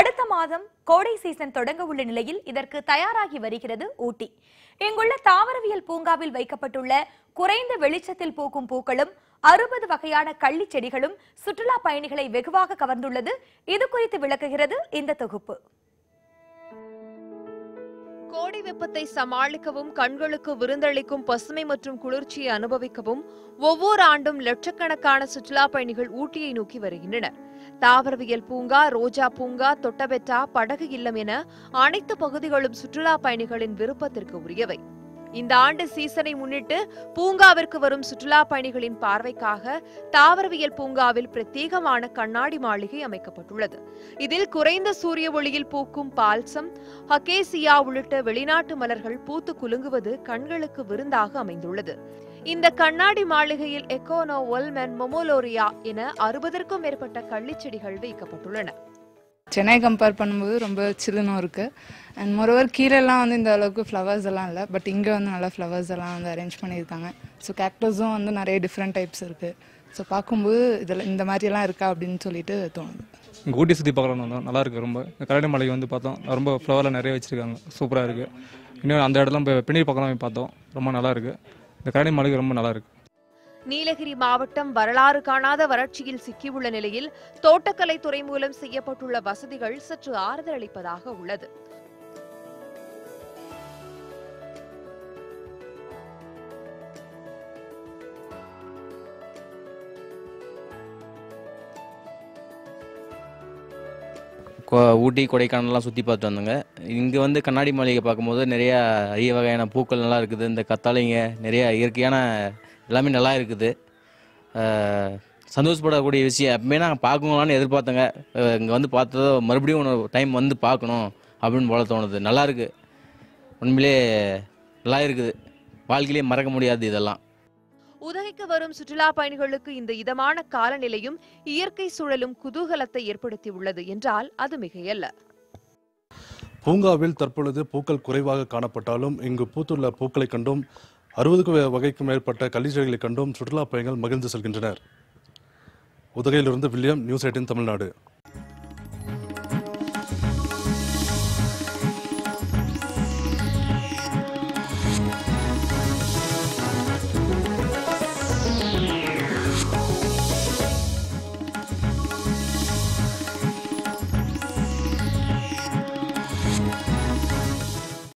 அடுத்த மாதம் கோடை சீசன் தொடங்க உள்ள நிலையில் இதற்கு தயாராகி வருகிறது ஊட்டி இங்குள்ள தாவரவியல் பூங்காவில் வைக்கப்பட்டுள்ள குறைந்த வெளிச்சத்தில் பூக்கும் பூக்களும் அறுபது வகையான கள்ளிச் செடிகளும் சுற்றுலா பயணிகளை வெகுவாக கவர்ந்துள்ளது இது குறித்து விளக்குகிறது இந்த தொகுப்பு கோடை வெப்பத்தை சமாளிக்கவும் கண்களுக்கு விருந்தளிக்கும் பசுமை மற்றும் குளிர்ச்சியை அனுபவிக்கவும் ஒவ்வொரு ஆண்டும் லட்சக்கணக்கான சுற்றுலா பயணிகள் ஊட்டியை நோக்கி வருகின்றனர் தாவரவியல் பூங்கா ரோஜா பூங்கா தொட்டபெட்டா படகு இல்லம் என அனைத்து பகுதிகளும் சுற்றுலா பயணிகளின் விருப்பத்திற்கு உரியவை இந்த ஆண்டு சீசனை முன்னிட்டு பூங்காவிற்கு வரும் சுற்றுலா பயணிகளின் பார்வைக்காக தாவரவியல் பூங்காவில் பிரத்யேகமான கண்ணாடி மாளிகை அமைக்கப்பட்டுள்ளது இதில் குறைந்த சூரிய ஒளியில் பூக்கும் பால்சம் ஹகேசியா உள்ளிட்ட வெளிநாட்டு மலர்கள் பூத்து குலுங்குவது கண்களுக்கு விருந்தாக அமைந்துள்ளது இந்த கண்ணாடி மாளிகையில் எக்கோனோ ஒல்மென் மொமோலோரியா என அறுபதற்கும் மேற்பட்ட கள்ளிச்செடிகள் வைக்கப்பட்டுள்ளன சென்னை கம்பேர் பண்ணும்போது ரொம்ப சில்லுனும் இருக்குது அண்ட் மொரோவர் கீழெல்லாம் வந்து இந்த அளவுக்கு ஃப்ளவர்ஸ் எல்லாம் இல்லை பட் இங்கே வந்து நல்லா ஃப்ளவர்ஸ் எல்லாம் வந்து அரேஞ்ச் பண்ணியிருக்காங்க ஸோ கேக்டஸும் வந்து நிறைய டிஃப்ரெண்ட் டைப்ஸ் இருக்குது ஸோ பார்க்கும்போது இதில் இந்த மாதிரியெல்லாம் இருக்கா அப்படின்னு சொல்லிட்டு தோணுது இங்கே ஊட்டி சுற்றி பார்க்கலாம்னு வந்தோம் நல்லா இருக்கு ரொம்ப இந்த கரடி மலைக்கு வந்து பார்த்தோம் ரொம்ப ஃப்ளவர்லாம் நிறைய வச்சிருக்காங்க சூப்பராக இருக்கு இன்னும் அந்த இடத்துல போய் பின்னாடி பக்கம் போய் பார்த்தோம் ரொம்ப நல்லா இருக்கு இந்த கரடி மலைக்கு ரொம்ப நல்லா இருக்கு நீலகிரி மாவட்டம் வரலாறு காணாத வறட்சியில் சிக்கியுள்ள நிலையில் தோட்டக்கலைத்துறை மூலம் செய்யப்பட்டுள்ள வசதிகள் சற்று ஆறுதல் அளிப்பதாக உள்ளது கொ- ஊட்டி கொடைக்கானல்லாம் சுற்றி பார்த்து வந்தோங்க இங்கே வந்து கண்ணாடி மாளிகை பார்க்கும்போது நிறைய அரிய வகையான பூக்கள் நல்லா இருக்குது இந்த கத்தாழைங்க நிறைய இயற்கையான எல்லாமே நல்லா இருக்குது அஹ், சந்தோஷப்படக்கூடிய விஷயம் எப்பவுமே நாங்கள் பார்க்கணும்லான்னு எதிர்பார்த்தோங்க இங்கே வந்து பார்த்ததோ மறுபடியும் ஒரு டைம் வந்து பார்க்கணும் அப்படின்னு போல தோணுது நல்லா இருக்கு உண்மையிலே நல்லா இருக்குது வாழ்க்கையிலே மறக்க முடியாது இதெல்லாம் உதகைக்கு வரும் சுற்றுலா பயணிகளுக்கு இந்த இதமான காலநிலையும் இயற்கை சூழலும் குதூகலத்தை ஏற்படுத்தியுள்ளது என்றால் அது மிகையல்ல பூங்காவில் தற்பொழுது பூக்கள் குறைவாக காணப்பட்டாலும் இங்கு பூத்துள்ள பூக்களைக் கண்டும் அறுபதுக்கும் வகைக்கும் மேற்பட்ட கள்ளிச்செடிகளைக் கண்டும் சுற்றுலா பயணிகள் மகிழ்ந்து செல்கின்றனர் உதகையிலிருந்து வில்லியம் நியூஸ் எயிட்டின் தமிழ்நாடு